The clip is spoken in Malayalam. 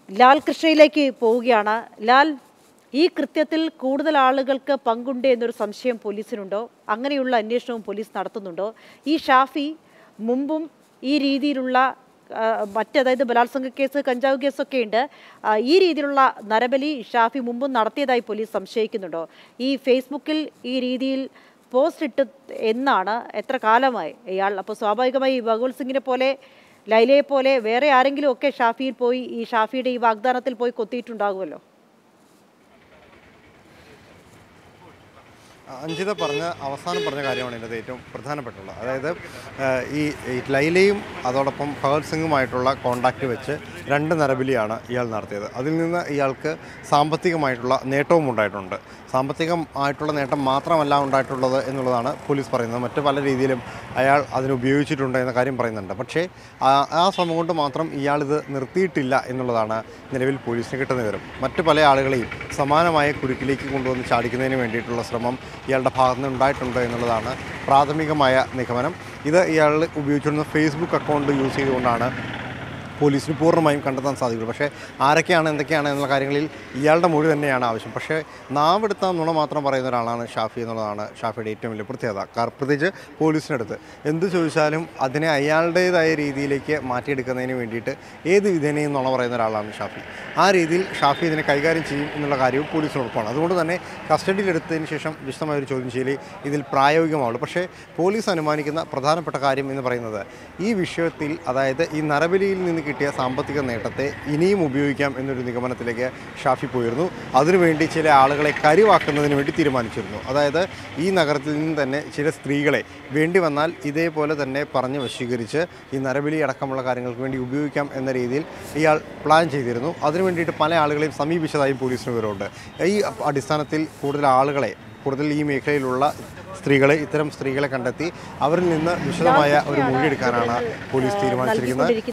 ലാൽ കൃഷ്ണയിലേക്ക് പോവുകയാണ് ലാൽ ഈ കൃത്യത്തിൽ കൂടുതൽ ആളുകൾക്ക് പങ്കുണ്ട് എന്നൊരു സംശയം പോലീസിനുണ്ടോ അങ്ങനെയുള്ള അന്വേഷണവും പോലീസ് നടത്തുന്നുണ്ടോ ഈ ഷാഫി മുമ്പും ഈ രീതിയിലുള്ള ആ, മറ്റ് അതായത് ബലാത്സംഗ കേസ് കഞ്ചാവ് കേസൊക്കെ ഉണ്ട് ആ, ഈ രീതിയിലുള്ള നരബലി ഷാഫി മുമ്പും നടത്തിയതായി പോലീസ് സംശയിക്കുന്നുണ്ടോ ഈ ഫേസ്ബുക്കിൽ ഈ രീതിയിൽ പോസ്റ്റ് ഇട്ട് എന്നാണ് എത്ര കാലമായി ഇയാൾ അപ്പോൾ സ്വാഭാവികമായി ഈ ഭഗവത് സിംഗിനെ പോലെ ലൈലയെ പോലെ വേറെ ആരെങ്കിലും ഒക്കെ ഷാഫിയിൽ പോയി ഈ ഷാഫിയുടെ ഈ വാഗ്ദാനത്തിൽ പോയി കൊത്തിയിട്ടുണ്ടാകുമല്ലോ അഞ്ജിത പറഞ്ഞ അവസാനം പറഞ്ഞ കാര്യമാണ് ഇതിൻ്റെ ഏറ്റവും പ്രധാനപ്പെട്ടുള്ളത് അതായത് ആ, ഈ ഈ ലൈലയും അതോടൊപ്പം ഭഗത് സിംഗുമായിട്ടുള്ള കോണ്ടാക്റ്റ് വെച്ച് രണ്ട് നരബലിയാണ് ഇയാൾ നടത്തിയത് അതിൽ നിന്ന് ഇയാൾക്ക് സാമ്പത്തികമായിട്ടുള്ള നേട്ടവും ഉണ്ടായിട്ടുണ്ട് സാമ്പത്തികമായിട്ടുള്ള നേട്ടം മാത്രമല്ല ഉണ്ടായിട്ടുള്ളത് എന്നുള്ളതാണ് പോലീസ് പറയുന്നത് മറ്റ് പല രീതിയിലും അയാൾ അതിന് ഉപയോഗിച്ചിട്ടുണ്ട് എന്ന കാര്യം പറയുന്നുണ്ട് പക്ഷേ ആ ആ ശ്രമം കൊണ്ട് മാത്രം ഇയാൾ ഇത് നിർത്തിയിട്ടില്ല എന്നുള്ളതാണ് നിലവിൽ പോലീസിന് കിട്ടുന്ന വിവരം മറ്റ് പല ആളുകളെയും സമാനമായ കുരുക്കിലേക്ക് കൊണ്ടുവന്ന് ചാടിക്കുന്നതിന് വേണ്ടിയിട്ടുള്ള ശ്രമം ഇയാളുടെ ഭാഗത്ത് നിന്ന് ഉണ്ടായിട്ടുണ്ട് എന്നുള്ളതാണ് പ്രാഥമികമായ നിഗമനം ഇത് ഇയാൾ ഉപയോഗിച്ചിരുന്ന ഫേസ്ബുക്ക് അക്കൗണ്ട് യൂസ് ചെയ്തുകൊണ്ടാണ് പോലീസിന് പൂർണ്ണമായും കണ്ടെത്താൻ സാധിക്കുള്ളൂ പക്ഷേ ആരൊക്കെയാണ് എന്തൊക്കെയാണ് എന്നുള്ള കാര്യങ്ങളിൽ ഇയാളുടെ മൊഴി തന്നെയാണ് ആവശ്യം പക്ഷേ നാവെടുത്ത നുണ മാത്രം പറയുന്ന ഒരാളാണ് ഷാഫി എന്നുള്ളതാണ് ഷാഫിയുടെ ഏറ്റവും വലിയ പ്രത്യേകത കാരണം പ്രത്യേകിച്ച് പോലീസിനടുത്ത് എന്ത് ചോദിച്ചാലും അതിനെ അയാളുടേതായ രീതിയിലേക്ക് മാറ്റിയെടുക്കുന്നതിന് വേണ്ടിയിട്ട് ഏത് വിധേനയും നുണ പറയുന്ന ഒരാളാണ് ഷാഫി ആ രീതിയിൽ ഷാഫി ഇതിനെ കൈകാര്യം ചെയ്യും എന്നുള്ള കാര്യവും പോലീസിന് ഉറപ്പാണ് അതുകൊണ്ട് തന്നെ കസ്റ്റഡിയിലെടുത്തതിന് ശേഷം വിശദമായ ഒരു ചോദ്യം ചെയ്യൽ ഇതിൽ പ്രായോഗികമാവുള്ളൂ പക്ഷേ പോലീസ് അനുമാനിക്കുന്ന പ്രധാനപ്പെട്ട കാര്യം എന്ന് പറയുന്നത് ഈ വിഷയത്തിൽ അതായത് ഈ നരബലിയിൽ നിന്ന് കിട്ടിയ സാമ്പത്തിക നേട്ടത്തെ ഇനിയും ഉപയോഗിക്കാം എന്നൊരു നിഗമനത്തിലേക്ക് ഷാഫി പോയിരുന്നു അതിനുവേണ്ടി ചില ആളുകളെ കരിവാക്കുന്നതിന് വേണ്ടി തീരുമാനിച്ചിരുന്നു അതായത് ഈ നഗരത്തിൽ നിന്ന് തന്നെ ചില സ്ത്രീകളെ വേണ്ടി വന്നാൽ ഇതേപോലെ തന്നെ പറഞ്ഞ് വശീകരിച്ച് ഈ നരബലി അടക്കമുള്ള കാര്യങ്ങൾക്ക് വേണ്ടി ഉപയോഗിക്കാം എന്ന രീതിയിൽ ഇയാൾ പ്ലാൻ ചെയ്തിരുന്നു അതിനു വേണ്ടിയിട്ട് പല ആളുകളെയും സമീപിച്ചതായും പോലീസിന് വിവരമുണ്ട് ഈ അടിസ്ഥാനത്തിൽ കൂടുതൽ ആളുകളെ കൂടുതൽ ഈ മേഖലയിലുള്ള സ്ത്രീകളെ ഇത്തരം സ്ത്രീകളെ കണ്ടെത്തി അവരിൽ നിന്ന് വിശദമായ ഒരു മൊഴിയെടുക്കാനാണ് പോലീസ് തീരുമാനിച്ചിരിക്കുന്നത്